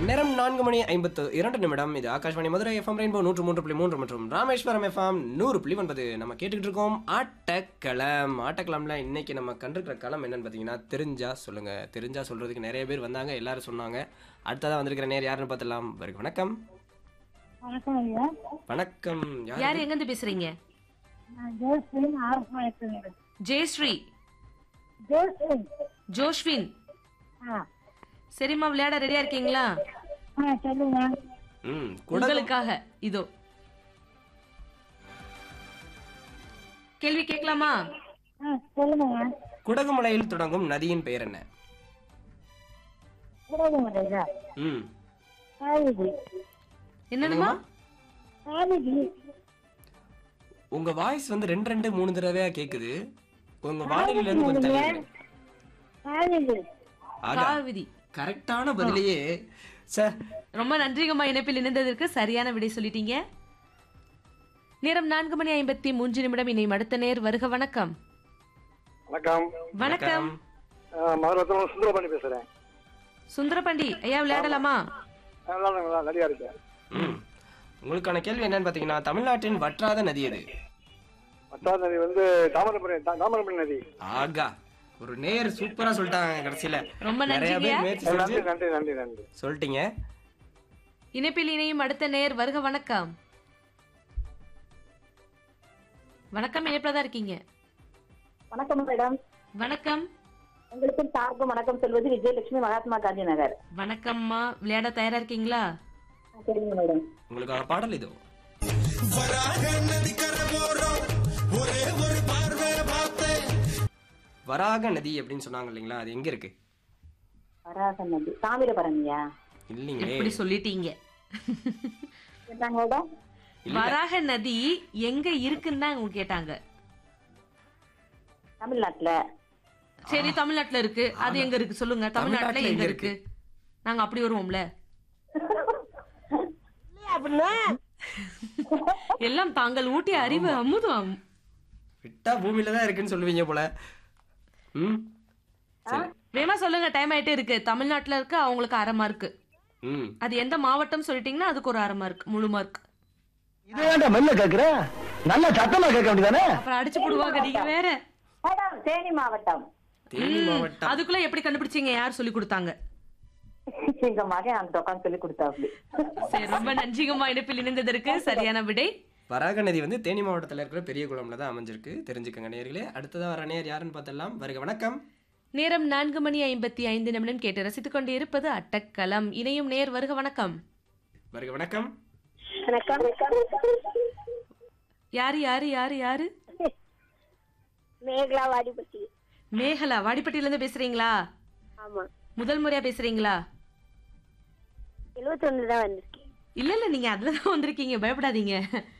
நேரம் நான்கு மணி ஐம்பத்து இரண்டு நிமிடம் இது ஆகாஷ்வாணி மதுரை எஃப்எம் ரெயின்போ நூற்று மூன்று புள்ளி மூன்று மற்றும் ராமேஸ்வரம் எஃப்எம் நூறு புள்ளி ஒன்பது நம்ம கேட்டுக்கிட்டு இருக்கோம் ஆட்டக்களம் ஆட்டக்களம்ல இன்னைக்கு நம்ம கண்டிருக்கிற களம் என்னன்னு பார்த்தீங்கன்னா தெரிஞ்சா சொல்லுங்க தெரிஞ்சா சொல்றதுக்கு நிறைய பேர் வந்தாங்க எல்லாரும் சொன்னாங்க அடுத்ததா வந்திருக்கிற நேர் யாருன்னு பார்த்துலாம் வருக வணக்கம் வணக்கம் ஐயா வணக்கம் யார் யார் எங்க இருந்து பேசுறீங்க நான் ஜோஸ்பின் ஆரம்பத்தில் ஜெயஸ்ரீ ஜோஸ்பின் ஜோஷ்வின் ஆ சரிம்மா விளையாட ரெடியா இருக்கீங்களா ஆ சொல்லுங்க ம் குடகு உங்களுக்காக இதோ கேள்வி கேட்கலாமா ஆ சொல்லுங்க குடகுமலையில் தொடங்கும் நதியின் பெயர் என்ன கூடது முறையா ம் காவிரி என்னதுமா காவிரி உங்க வாய்ஸ் வந்து ரெண்டு ரெண்டு மூணு தடவையா கேக்குது உங்க வானிலையில இருந்து கொஞ்சம் தள்ளி இருங்க. காவிரி ஆகா காவிரி கரெக்டான பதிலையே சார் ரொம்ப நன்றிங்கம்மா இணைப்பில் இணைந்ததற்கு சரியான விடை சொல்லிட்டீங்க நேரம் நான்கு மணி ஐம்பத்தி மூன்று நிமிடம் இணையும் அடுத்த நேர் வருக வணக்கம் வணக்கம் வணக்கம் மதுரை சுந்தரபாண்டி பேசுறேன் சுந்தரபாண்டி ஐயா விளையாடலாமா நல்லா நல்லா ரெடியா இருக்கேன் ம் உங்களுக்கான கேள்வி என்னன்னு பாத்தீங்கன்னா தமிழ்நாட்டின் வற்றாத நதி எது பத்தாவது நதி வந்து தாமிரபரணி தா- தாமிரபரணி நதி ஆகா ஒரு நேர் சூப்பரா சொல்லிட்டாங்க கடைசியில ரொம்ப நிறைய நன்றிங்க பேர் முயற்சி செஞ்சு நன்றி நன்றி நன்றி நன்றி சொல்லிட்டீங்க இணைப்பில் இணையும் அடுத்த நேர் வருக வணக்கம் வணக்கம் இணைப்பில் தான் இருக்கீங்க வணக்கம் மேடம் வணக்கம் உங்களுக்கு சார்பு வணக்கம் சொல்வது விஜயலட்சுமி மகாத்மா காந்தி நகர் வணக்கம்மா விளையாட தயாரா இருக்கீங்களா ஆ, சரிங்க மேடம் உங்களுக்கான பாடல் இதோ வராக நதி அப்படின்னு சொன்னாங்க இல்லைங்களா அது எங்க இருக்கு வராக நதி தாமிரபரணியா இல்லைங்களே இப்படி சொல்லிட்டீங்க என்னங்க மேடம் இல்ல வராக நதி எங்க இருக்குன்னு தான் அவங்க கேட்டாங்க தமிழ்நாட்டுல சரி தமிழ்நாட்டுல இருக்கு அது எங்க இருக்கு சொல்லுங்க தமிழ்நாட்டுல தமிழ்நாட்டுல எங்க எங்க இருக்கு நாங்க அப்படி வருவோம்ல எல்லாம் தாங்கள் ஊட்டிய அறிவு அமுதம் விட்டா பூமியில தான் இருக்குன்னு சொல்லுவீங்க போல ம் சரி வேமா சொல்லுங்க டைம் ஆயிட்டே இருக்கு தமிழ்நாட்டுல இருக்கு அவங்களுக்கு அரை மார்க் ம் அது எந்த மாவட்டம் சொல்லிட்டீங்கன்னா அதுக்கு ஒரு அரை மார்க் முழு மார்க் இது ஏன்டா மெல்ல கேக்குற நல்ல சத்தமா கேட்க வேண்டியதானே அப்புறம் அடிச்சு போடுவாங்க நீங்க வேற மேடம் தேனி மாவட்டம் தேனி மாவட்டம் அதுக்குள்ள எப்படி கண்டுபிடிச்சீங்க யார் சொல்லி கொடுத்தாங்க எங்க மகன் அந்த உட்காந்து சொல்லி கொடுத்தாப்டி சரி ரொம்ப நன்றிங்கம்மா இணைப்பில் இணைந்ததற்கு சரியான விடை வராக நதி வந்து தேனி மாவட்டத்தில் இருக்கிற பெரிய குளம்ல தான் அமைஞ்சிருக்கு தெரிஞ்சுக்கங்க நேர்களே அடுத்ததா வர நேர் யாருன்னு பார்த்தலாம் வருக வணக்கம் நேரம் நான்கு மணி ஐம்பத்தி ஐந்து நிமிடம் கேட்டு ரசித்துக் கொண்டு இருப்பது அட்டக்களம் இணையும் நேர் வருக வணக்கம் வருக வணக்கம் வணக்கம் யாரு யாரு யாரு யாரு மேகலா வாடிப்பட்டி மேகலா வாடிப்பட்டியில இருந்து பேசுறீங்களா ஆமா முதல் முறையா பேசுறீங்களா எழுபத்தி ஒண்ணு தான் வந்திருக்கேன் இல்ல இல்ல நீங்க அதுலதான் வந்திருக்கீங்க பயப்படாதீங்க